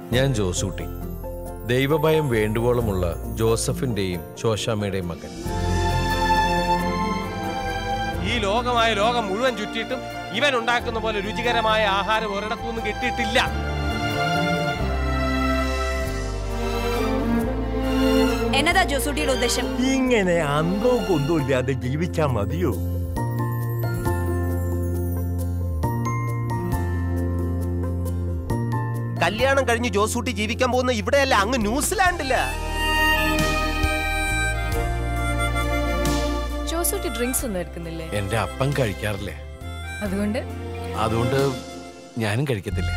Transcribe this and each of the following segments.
ഞാൻ ജോസൂട്ടി ദൈവഭയം വേണ്ടുവോളമുള്ള ജോസഫിന്റെയും ശോശാമ്മയുടെയും മകൻ ഈ ലോകമായ ലോകം മുഴുവൻ ചുറ്റിയിട്ടും ഇവൻ ഉണ്ടാക്കുന്ന പോലെ രുചികരമായ ആഹാരം ഒരിടത്തുനിന്നും കിട്ടിയിട്ടില്ല എന്നതാ ജോസൂട്ടിയുടെ ഉദ്ദേശം ഇങ്ങനെ അന്തോ കൊന്തോ ഇല്ലാതെ ജീവിച്ചാ മതിയോ കല്യാണം കഴിഞ്ഞ് ജോസൂട്ടി ജീവിക്കാൻ പോകുന്ന ഇവിടെയല്ല അങ്ങ് ന്യൂസിലാൻഡില്ല ജോസൂട്ടി ഡ്രിങ്ക്സ് ഒന്നും എടുക്കുന്നില്ലേ എന്റെ അപ്പം കഴിക്കാറില്ല അതുകൊണ്ട് അതുകൊണ്ട് ഞാനും കഴിക്കത്തില്ല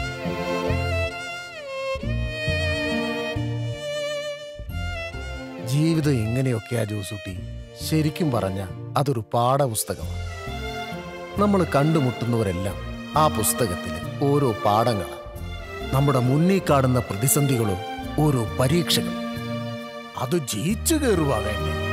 ജീവിതം എങ്ങനെയൊക്കെയാ ജോസൂട്ടി ശരിക്കും പറഞ്ഞ അതൊരു പാഠപുസ്തകമാണ് നമ്മൾ കണ്ടുമുട്ടുന്നവരെല്ലാം ആ പുസ്തകത്തിൽ ഓരോ പാഠങ്ങളാണ് നമ്മുടെ മുന്നിൽ കാണുന്ന പ്രതിസന്ധികളും ഓരോ പരീക്ഷകൾ അത് ജയിച്ചു കയറുക വേണ്ടേ